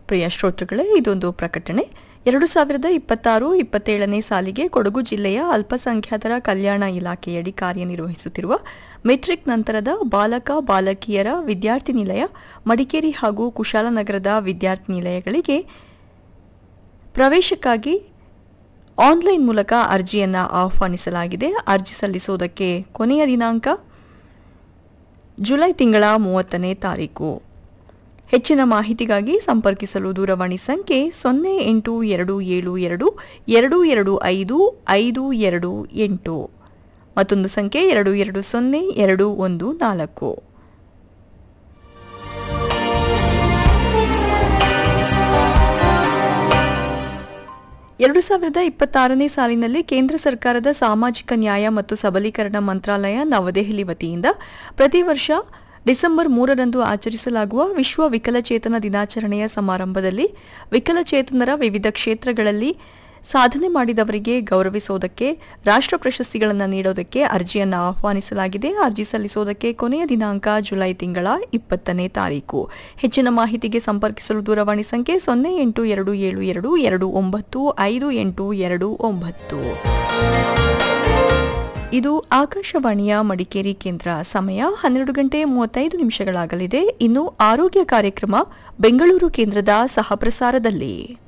ಪ್ರಿಯ ಶ್ರೋತೃಗಳೇ ಇದೊಂದು ಪ್ರಕಟಣೆ ಎರಡು ಸಾವಿರದ ಇಪ್ಪತ್ತಾರು ಇಪ್ಪತ್ತೇಳನೇ ಸಾಲಿಗೆ ಕೊಡಗು ಜಿಲ್ಲೆಯ ಅಲ್ಪಸಂಖ್ಯಾತರ ಕಲ್ಯಾಣ ಇಲಾಖೆಯಡಿ ಕಾರ್ಯನಿರ್ವಹಿಸುತ್ತಿರುವ ಮೆಟ್ರಿಕ್ ನಂತರದ ಬಾಲಕ ಬಾಲಕಿಯರ ವಿದ್ಯಾರ್ಥಿ ನಿಲಯ ಮಡಿಕೇರಿ ಹಾಗೂ ಕುಶಾಲನಗರದ ವಿದ್ಯಾರ್ಥಿ ನಿಲಯಗಳಿಗೆ ಪ್ರವೇಶಕ್ಕಾಗಿ ಆನ್ಲೈನ್ ಮೂಲಕ ಅರ್ಜಿಯನ್ನು ಆಹ್ವಾನಿಸಲಾಗಿದೆ ಅರ್ಜಿ ಸಲ್ಲಿಸುವುದಕ್ಕೆ ಕೊನೆಯ ದಿನಾಂಕ ಜುಲೈ ತಿಂಗಳ ಮೂವತ್ತನೇ ತಾರೀಕು ಹೆಚ್ಚಿನ ಮಾಹಿತಿಗಾಗಿ ಸಂಪರ್ಕಿಸಲು ದೂರವಾಣಿ ಸಂಖ್ಯೆ ಸೊನ್ನೆ ಎಂಟು ಎರಡು ಏಳು ಎರಡು ಎರಡು ಎರಡು ಐದು ಐದು ಎರಡು ಎಂಟು ಮತ್ತೊಂದು ಸಂಖ್ಯೆ ಎರಡು ಎರಡು ಸೊನ್ನೆ ಎರಡು ಒಂದು ನಾಲ್ಕು ಎರಡು ಸಾವಿರದ ಇಪ್ಪತ್ತಾರನೇ ಸಾಲಿನಲ್ಲಿ ಕೇಂದ್ರ ಸರ್ಕಾರದ ಸಾಮಾಜಿಕ ನ್ಯಾಯ ಮತ್ತು ಸಬಲೀಕರಣ ಮಂತ್ರಾಲಯ ನವದೆಹಲಿ ವತಿಯಿಂದ ಪ್ರತಿ ವರ್ಷ ಡಿಸೆಂಬರ್ ಮೂರರಂದು ಆಚರಿಸಲಾಗುವ ವಿಶ್ವ ವಿಕಲಚೇತನ ದಿನಾಚರಣೆಯ ಸಮಾರಂಭದಲ್ಲಿ ವಿಕಲಚೇತನರ ವಿವಿಧ ಕ್ಷೇತ್ರಗಳಲ್ಲಿ ಸಾಧನೆ ಮಾಡಿದವರಿಗೆ ಗೌರವಿಸುವುದಕ್ಕೆ ರಾಷ್ಟ್ರ ಪ್ರಶಸ್ತಿಗಳನ್ನು ನೀಡೋದಕ್ಕೆ ಅರ್ಜಿಯನ್ನು ಆಹ್ವಾನಿಸಲಾಗಿದೆ ಅರ್ಜಿ ಸಲ್ಲಿಸುವುದಕ್ಕೆ ಕೊನೆಯ ದಿನಾಂಕ ಜುಲೈ ತಿಂಗಳ ಇಪ್ಪತ್ತನೇ ತಾರೀಕು ಹೆಚ್ಚಿನ ಮಾಹಿತಿಗೆ ಸಂಪರ್ಕಿಸಲು ದೂರವಾಣಿ ಸಂಖ್ಯೆ ಸೊನ್ನೆ ಎಂಟು ಎರಡು ಏಳು ಎರಡು ಎರಡು ಒಂಬತ್ತು ಐದು ಎಂಟು ಎರಡು ಒಂಬತ್ತು ಇದು ಆಕಾಶವಾಣಿಯ ಮಡಿಕೇರಿ ಕೇಂದ್ರ ಸಮಯ ಹನ್ನೆರಡು ಗಂಟೆ ಮೂವತ್ತೈದು ನಿಮಿಷಗಳಾಗಲಿದೆ ಇನ್ನು ಆರೋಗ್ಯ ಕಾರ್ಯಕ್ರಮ ಬೆಂಗಳೂರು ಕೇಂದ್ರದ ಸಹಪ್ರಸಾರದಲ್ಲಿ